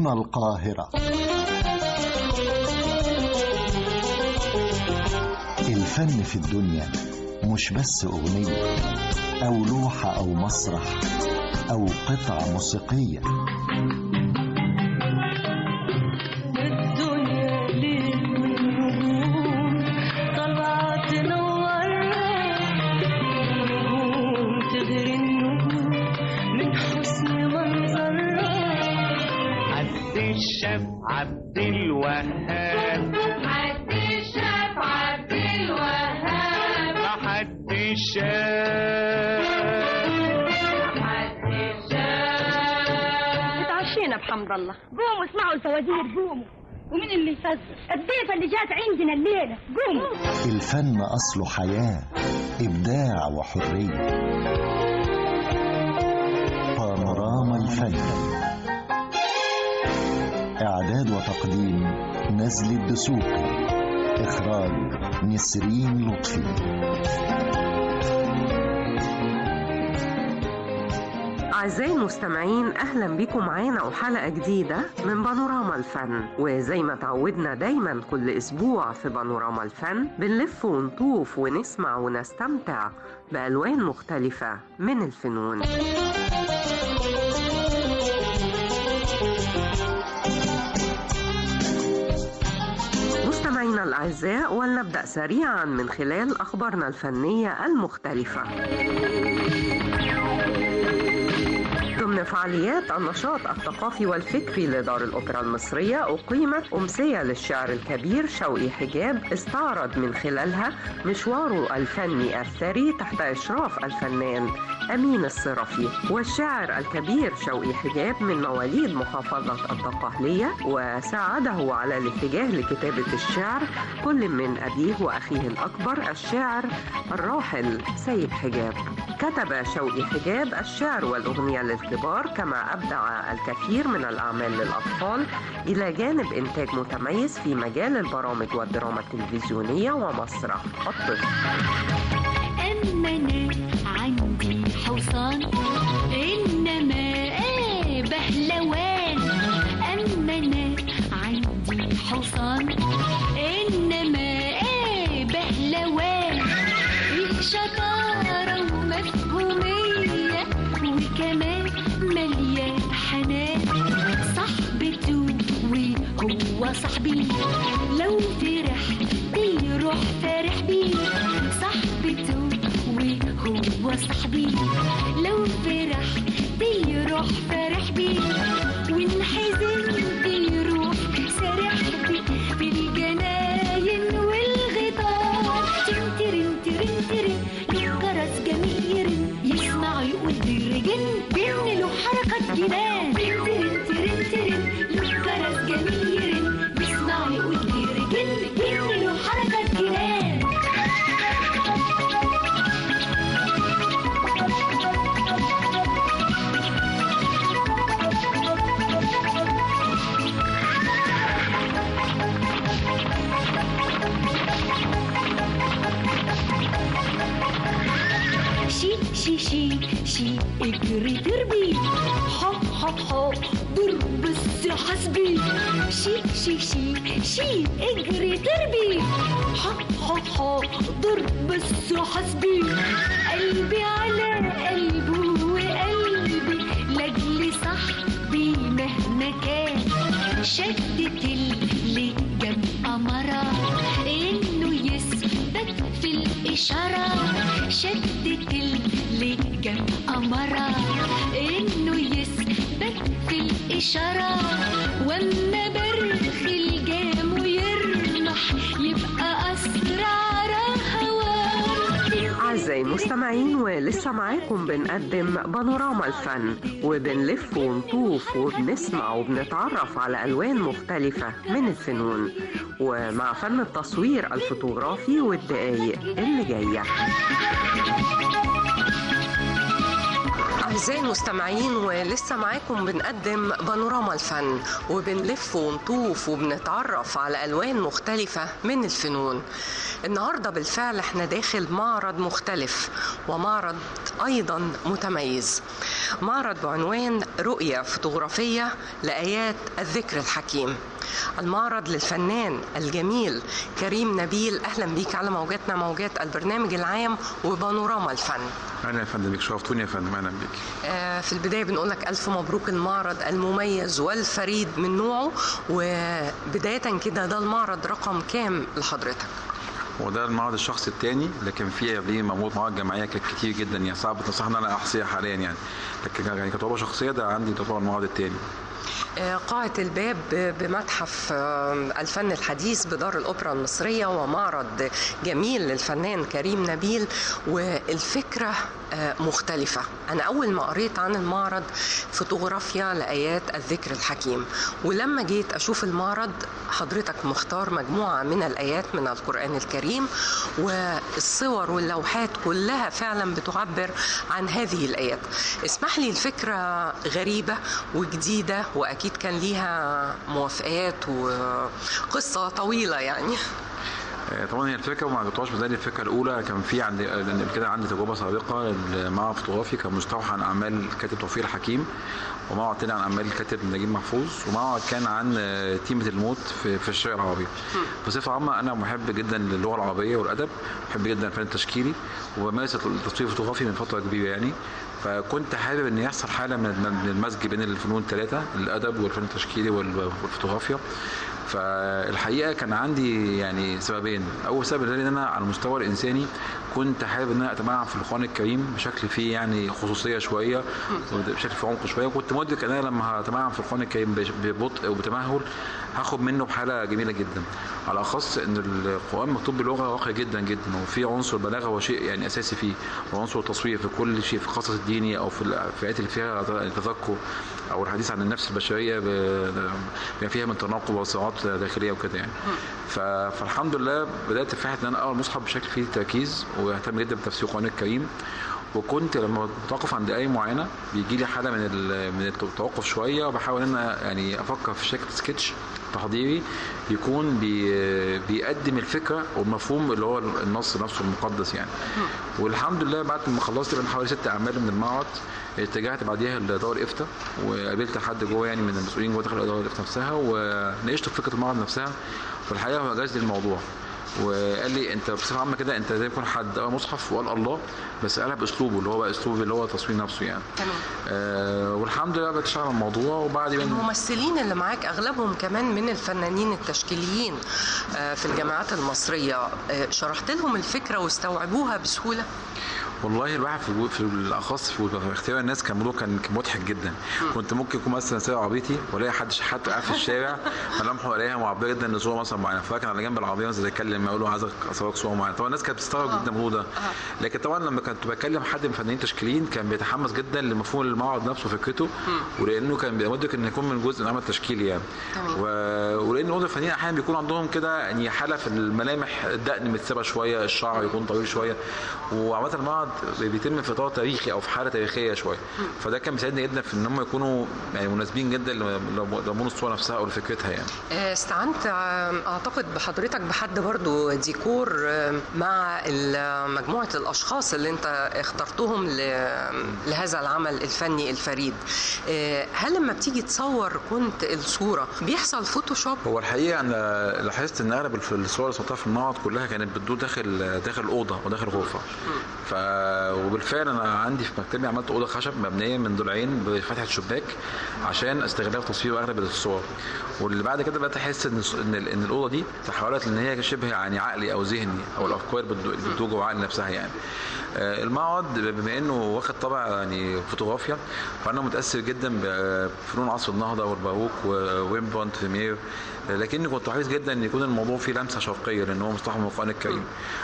هنا القاهرة الفن في الدنيا مش بس أغنية أو لوحة أو مسرح أو قطعة موسيقية الدنيا ليل ونجوم طلعت تنورنا نجوم تغري النجوم من حسن منظرها عبد الشاف عبد الوهاب عبد الشاف عبد الوهاب محد شاف عبد الشاف اتعشينا بحمد الله قوموا اسمعوا الفوازير قوموا ومين اللي يفزر الضيفة اللي جات عندنا الليلة قوموا الفن أصله حياة إبداع وحرية بانوراما الفن إعداد وتقديم نزل الدسوقي إخراج نسرين لطفي أعزائي المستمعين أهلا بكم معانا وحلقة جديدة من بانوراما الفن وزي ما تعودنا دايما كل أسبوع في بانوراما الفن بنلف ونطوف ونسمع ونستمتع بألوان مختلفة من الفنون مستمعينا الأعزاء ولنبدأ سريعا من خلال أخبارنا الفنية المختلفة ضمن فعاليات النشاط الثقافي والفكري لدار الأوبرا المصرية أقيمت أمسية للشاعر الكبير شوقي حجاب استعرض من خلالها مشواره الفني الثري تحت إشراف الفنان أمين الصرفي والشاعر الكبير شوقي حجاب من مواليد محافظة الدقهلية وساعده على الاتجاه لكتابة الشعر كل من أبيه وأخيه الأكبر الشاعر الراحل سيد حجاب كتب شوقي حجاب الشعر والأغنية للكبار كما أبدع الكثير من الأعمال للأطفال إلى جانب إنتاج متميز في مجال البرامج والدراما التلفزيونية ومسرح الطفل أما أنا عندي حصان إنما إيه بهلوان أما أنا عندي حصان إنما إيه بهلوان فيه شطارة ومفهومية وكمان مليان حنان صاحبته وهو صاحبي لو فرح بيروح فرح بيه صاحبته وهو صاحبي لو فرح بيروح فرح بيه وانحزن بيروح سرح بيه بالجناين والغيطان ترن ترن ترن له جرس جميل يسمع يقول بالرجل بيعملوا حركة جنان ترن ترن ترن له جرس جميل بيسمع يقول بالرجل بيعملوا حركة جنان شي شي شي شي اجري تربي ح ح ح ضرب حسبي شي شي شي شي اجري تربي ح ح ح ضرب حسبي قلبي على قلبه وقلبي لاجل صاحبي مهما كان شدت اللي جنب قمرة انه يثبت في الاشاره شدت اللي جنب قمرة انه يثبت في الاشاره واما برخ الجام ويرمح يبقى اسرع هواه أعزائي المستمعين ولسه معاكم بنقدم بانوراما الفن وبنلف ونطوف وبنسمع وبنتعرف على ألوان مختلفة من الفنون ومع فن التصوير الفوتوغرافي والدقايق اللي جاية أعزائي المستمعين ولسه معاكم بنقدم بانوراما الفن وبنلف ونطوف وبنتعرف على ألوان مختلفة من الفنون النهاردة بالفعل احنا داخل معرض مختلف ومعرض أيضا متميز معرض بعنوان رؤية فوتوغرافية لآيات الذكر الحكيم المعرض للفنان الجميل كريم نبيل أهلا بيك على موجاتنا موجات البرنامج العام وبانوراما الفن اهلا يا فندم بيك شرفتوني يا فندم اهلا بيك آه، في البداية بنقول لك ألف مبروك المعرض المميز والفريد من نوعه وبداية كده ده المعرض رقم كام لحضرتك؟ وده المعرض الشخصي الثاني لكن في قبليه موجود معارض جماعيه كانت كتير جدا يعني صعب تصح ان انا احصيها حاليا يعني لكن يعني كتجربه شخصيه ده عندي تعتبر المعرض الثاني آه، قاعة الباب بمتحف آه، الفن الحديث بدار الأوبرا المصرية ومعرض جميل للفنان كريم نبيل والفكرة آه، مختلفة أنا أول ما قريت عن المعرض فوتوغرافيا لآيات الذكر الحكيم ولما جيت أشوف المعرض حضرتك مختار مجموعة من الآيات من القرآن الكريم والصور واللوحات كلها فعلا بتعبر عن هذه الآيات اسمح لي الفكرة غريبة وجديدة وأكيد كان ليها موافقات وقصة طويلة يعني آه، طبعا هي الفكره ما عجبتهاش زي الفكره الاولى كان في عندي لان قبل كده عندي تجربه سابقه المعرض الفوتوغرافي كان مستوحى عن اعمال الكاتب توفيق الحكيم ومعرض تاني عن اعمال الكاتب نجيب محفوظ ومعرض كان عن آه، تيمه الموت في, في الشعر العربي بصفه عامه انا محب جدا للغه العربيه والادب محب جدا الفن التشكيلي وبمارس التصوير الفوتوغرافي من فتره كبيره يعني فكنت حابب ان يحصل حاله من من المزج بين الفنون الثلاثه الادب والفن التشكيلي وال- والفوتوغرافيا فالحقيقه كان عندي يعني سببين اول سبب ان انا على المستوى الانساني كنت حابب ان انا اتمعن في القران الكريم بشكل فيه يعني خصوصيه شويه وبشكل فيه عمق شويه وكنت مدرك ان انا لما هتمعن في القران الكريم بش- ببطء وبتمهل هاخد منه بحاله جميله جدا على اخص ان القران مكتوب بلغه راقيه جدا جدا وفي عنصر البلاغه هو شيء يعني اساسي فيه وعنصر التصوير في كل شيء في القصص الديني او في الفئات اللي فيها تذكر او الحديث عن النفس البشريه ب- بما فيها من تناقض وصراعات داخليه وكده يعني ف- فالحمد لله بدات في حته ان انا اقرا المصحف بشكل فيه تركيز واهتم جدا بتفسير القران الكريم وكنت لما بتوقف عند ايه معينه بيجي لي حاله من ال- من التوقف شويه وبحاول ان انا يعني افكر في شكل سكتش تحضيري يكون بي بيقدم الفكره والمفهوم اللي هو النص نفسه المقدس يعني والحمد لله بعد ما خلصت من حوالي ست اعمال من المعرض اتجهت بعديها لدار الافتاء وقابلت حد جوه يعني من المسؤولين جوه داخل دار الافتاء نفسها وناقشت في فكره المعرض نفسها والحقيقه هو جاز لي الموضوع وقال لي انت بصفه عامه كده انت زي ما يكون حد قرا مصحف وقال الله بس قالها باسلوبه اللي هو بقى اسلوب اللي هو التصوير نفسه يعني تمام آه والحمد لله بقيت اشتغل على الموضوع وبعد ما الممثلين اللي معاك اغلبهم كمان من الفنانين التشكيليين آه، في الجامعات المصريه آه، شرحت لهم الفكره واستوعبوها بسهوله والله الواحد في الو- في الاخص في اختيار الناس كان الموضوع كان كان مضحك جدا كنت ممكن يكون مثلا سايق عربيتي والاقي حد شحات قاعد في الشارع ملامحه الاقيها معبره جدا لصوره مثلا معينه فكان على جنب العربيه مثلا يتكلم يقول له عايزك اصورك صوره معينه طبعا الناس كانت بتستغرب جدا من الموضوع ده لكن طبعا لما كنت بكلم حد من فنانين تشكيليين كان بيتحمس جدا لمفهوم المعرض نفسه وفكرته ولانه كان بيبقى مدرك ان يكون من جزء من العمل التشكيلي يعني تمام. و... ولان اوضه الفنانين احيانا بيكون عندهم كده يعني حاله في الملامح الدقن متسابه شويه الشعر يكون طويل شويه وعامه المعرض بيتم في اطار تاريخي او في حاله تاريخيه شويه فده كان بيساعدني جدا في ان هم يكونوا يعني مناسبين جدا لضمون الصوره نفسها او لفكرتها يعني آه، استعنت آه، اعتقد بحضرتك بحد برضو ديكور آه، مع ال- مجموعه الاشخاص اللي انت اخترتهم ل- لهذا العمل الفني الفريد آه، هل لما بتيجي تصور كنت الصوره بيحصل فوتوشوب هو الحقيقه انا لاحظت ان اغلب الف- الصور اللي صورتها في المعرض كلها كانت بتدور داخل داخل الاوضه وداخل الغرفه ف وبالفعل انا عندي في مكتبي عملت اوضه خشب مبنيه من ضلعين بفتحه شباك عشان استغلها في تصوير اغلب الصور واللي بعد كده بقيت احس ان ان ال- ان الاوضه دي تحولت ان هي شبه يعني عقلي او ذهني او الافكار بتدو- اللي بتدور جوه عقلي نفسها يعني آه، المعرض بما انه واخد طابع يعني فوتوغرافيا فانا متاثر جدا بفنون عصر النهضه والباروك وويمبرانت فيمير لكني كنت حريص جدا ان يكون الموضوع فيه لمسه شرقيه لان هو مستوحى من القران الكريم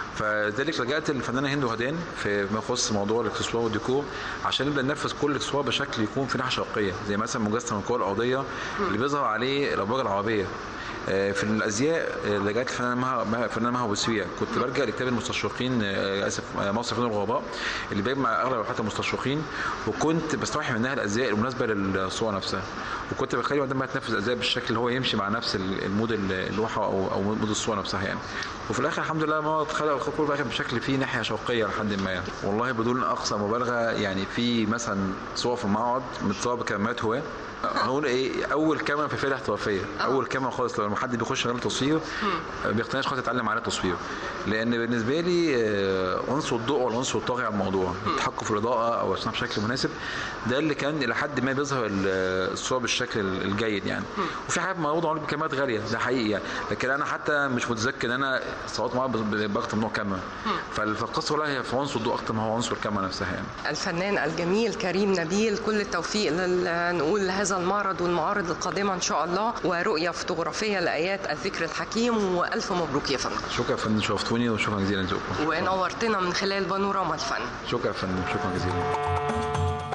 فذلك لجأت للفنانه هند وهدان في ما يخص موضوع الاكسسوار والديكور عشان نبدا ننفذ كل اكسسوار بشكل يكون فيه ناحيه شرقيه زي مثلا مجسم الكره الارضيه اللي بيظهر عليه الابراج العربيه آه، في الازياء آه، لجأت الفنانه مها مها- الفنانه مها بوسويه كنت بلجأ لكتاب المستشرقين آه، اسف آه، مصر فنون الغرباء اللي بيجمع اغلب لوحات المستشرقين وكنت بستوحي منها الازياء المناسبه للصور نفسها وكنت بخلي بعدين بقى تنفذ ازاي بالشكل اللي هو يمشي مع نفس ال- المود ال- اللوحه او او مود الصوره نفسها يعني وفي الاخر الحمد لله ما خلق كل في الاخر بشكل فيه ناحيه شوقيه لحد ما يعني. والله بدون اقصى مبالغه يعني في مثلا صور في المعرض متصوره بكاميرات هواه هنقول ايه اول كاميرا في فئه احترافيه اول كاميرا خالص لما حد بيخش مجال التصوير ما بيقتنعش خالص يتعلم على التصوير لان بالنسبه لي آه، عنصر الضوء هو العنصر الطاغي على الموضوع التحكم في الاضاءه او الصناعه بشكل مناسب ده اللي كان الى حد ما بيظهر ال- الصوره بالشكل الجيد يعني وفي حاجات معروضه عليها بكاميرات غاليه ده حقيقي يعني لكن انا حتى مش متذكر ان انا صورت معاه باكتر من نوع كاميرا فالقصه كلها هي في عنصر الضوء اكتر ما هو عنصر الكاميرا نفسها يعني الفنان الجميل كريم نبيل كل التوفيق لل- نقول لهذا المعرض والمعارض القادمة إن شاء الله ورؤية فوتوغرافية لآيات الذكر الحكيم وألف مبروك يا فندم شكرا يا فندم شرفتوني وشكرا جزيلا لذوقكم ونورتنا من خلال بانوراما الفن شكرا يا فندم شكرا جزيلا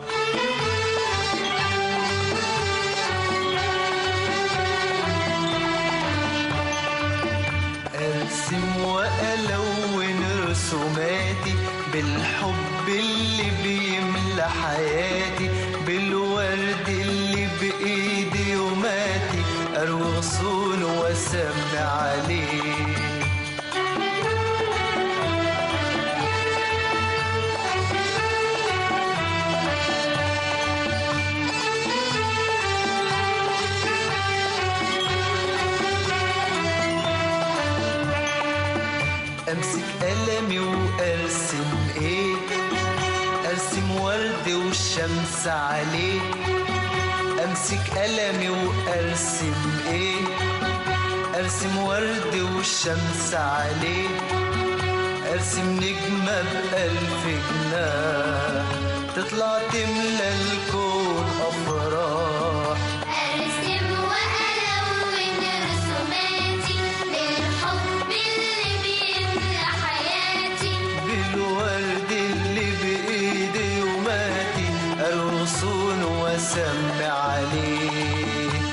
ارسم والون رسوماتي بالحب اللي بيملى حياتي بالورد اللي بايدي يوماتي اروي غصون واسمي عليه امسك قلمي وارسم ايه ارسم ورد والشمس عليه امسك قلمي وارسم ايه ارسم ورد والشمس عليه ارسم نجمة بألف جناح تطلع تملى الكون أفراح أرسم وألون رسوماتي بالحب اللي بيملى حياتي بالورد اللي بإيدي يوماتي أرغصون وأسمي عليه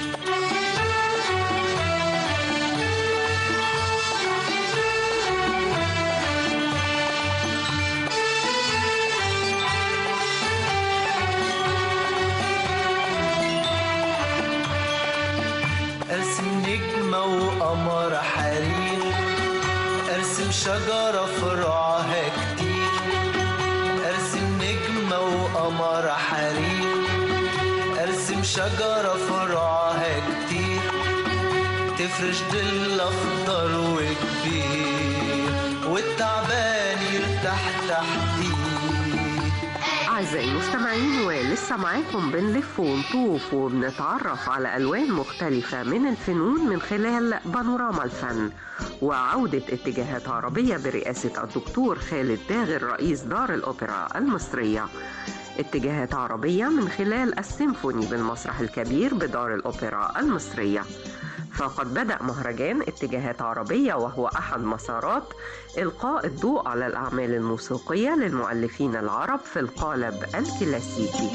ارسم نجمة وقمر حرير ارسم شجرة فرعها كتير ارسم نجمة وقمر حرير ارسم شجرة فرعها كتير تفرش ظل اخضر وكبير والتعبان يرتاح تحتيه أعزائي المستمعين ولسه معاكم بنلف ونطوف وبنتعرف على ألوان مختلفة من الفنون من خلال بانوراما الفن وعودة اتجاهات عربية برئاسة الدكتور خالد داغر رئيس دار الأوبرا المصرية اتجاهات عربية من خلال السيمفوني بالمسرح الكبير بدار الأوبرا المصرية فقد بدأ مهرجان اتجاهات عربية وهو أحد مسارات إلقاء الضوء على الأعمال الموسيقية للمؤلفين العرب في القالب الكلاسيكي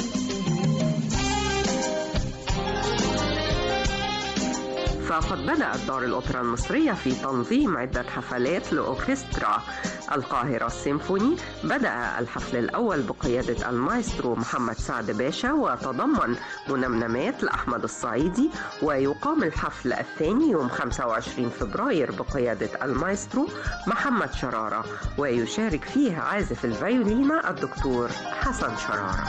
فقد بدأت دار الأوبرا المصرية في تنظيم عدة حفلات لأوركسترا القاهرة السيمفوني بدأ الحفل الأول بقيادة المايسترو محمد سعد باشا وتضمن منمنمات لأحمد الصعيدي ويقام الحفل الثاني يوم 25 فبراير بقيادة المايسترو محمد شرارة ويشارك فيه عازف الفيولينا الدكتور حسن شرارة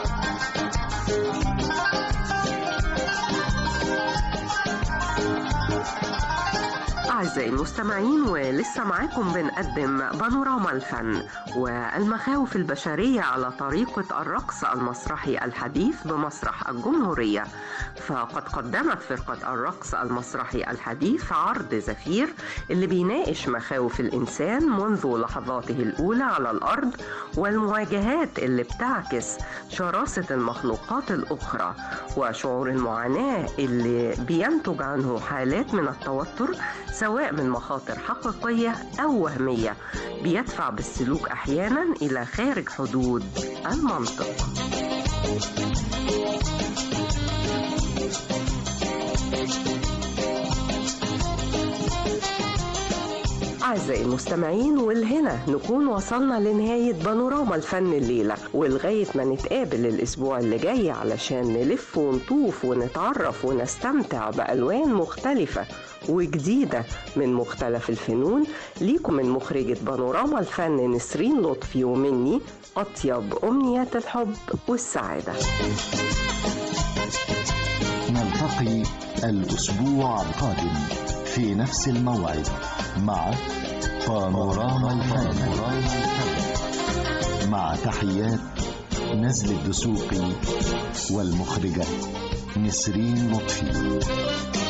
أعزائي المستمعين ولسه معاكم بنقدم بانوراما الفن والمخاوف البشرية على طريقة الرقص المسرحي الحديث بمسرح الجمهورية فقد قدمت فرقة الرقص المسرحي الحديث عرض زفير اللي بيناقش مخاوف الإنسان منذ لحظاته الأولى على الأرض والمواجهات اللي بتعكس شراسة المخلوقات الأخرى وشعور المعاناة اللي بينتج عنه حالات من التوتر سواء من مخاطر حقيقية أو وهمية بيدفع بالسلوك أحيانا إلى خارج حدود المنطق أعزائي المستمعين والهنا نكون وصلنا لنهاية بانوراما الفن الليلة ولغاية ما نتقابل الأسبوع اللي جاي علشان نلف ونطوف ونتعرف ونستمتع بألوان مختلفة وجديدة من مختلف الفنون ليكم من مخرجة بانوراما الفن نسرين لطفي ومني أطيب أمنيات الحب والسعادة نلتقي الأسبوع القادم في نفس الموعد مع بانوراما الفن مع تحيات نزل الدسوقي والمخرجة نسرين لطفي